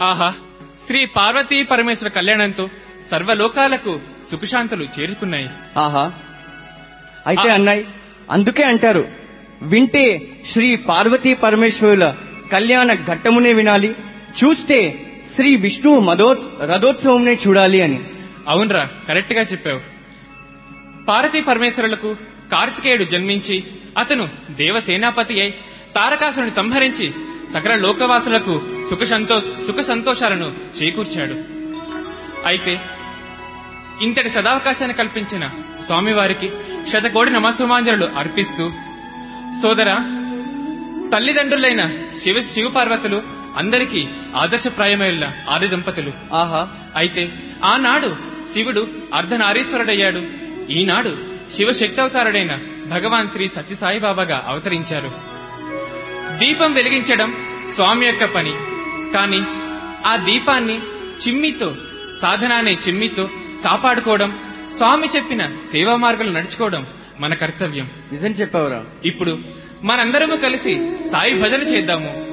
ఆహా శ్రీ పార్వతీ పరమేశ్వర కళ్యాణంతో సర్వలోకాలకు సుఖశాంతులు చేరుకున్నాయి ఆహా అయితే ఆ- అన్నయ్య అందుకే అంటారు వింటే శ్రీ పార్వతీ పరమేశ్వరుల కళ్యాణ ఘట్టమునే వినాలి చూస్తే శ్రీ విష్ణువు మదోత్ రథోత్సవంనే చూడాలి అని అవునరా కరెక్ట్ గా చెప్పావు పార్వతీ పరమేశ్వరులకు కార్తికేయుడు జన్మించి అతను దేవసేనాపతి అయి తారకాసురుని సంహరించి సకల లోకవాసులకు సుఖ సంతోష సుఖ సంతోషాలను చేకూర్చాడు అయితే ఇంతటి సదావకాశాన్ని కల్పించిన స్వామివారికి శతకోటి నమస్సుమాంజలు అర్పిస్తూ సోదరా తల్లిదండ్రులైన శివ శివపార్వతులు అందరికీ ఆదర్శప్రాయమైన ఆది దంపతులు ఆహా అయితే ఆనాడు శివుడు అర్ధనారీశ్వరుడయ్యాడు ఈనాడు శివశక్తవతారుడైన భగవాన్ శ్రీ సత్యసాయిబాబాగా అవతరించారు దీపం వెలిగించడం స్వామి యొక్క పని కాని ఆ దీపాన్ని చిమ్మితో సాధన అనే చిమ్మితో కాపాడుకోవడం స్వామి చెప్పిన సేవా మార్గాలు నడుచుకోవడం మన కర్తవ్యం నిజం చెప్పావురా ఇప్పుడు మనందరము కలిసి సాయి భజన చేద్దాము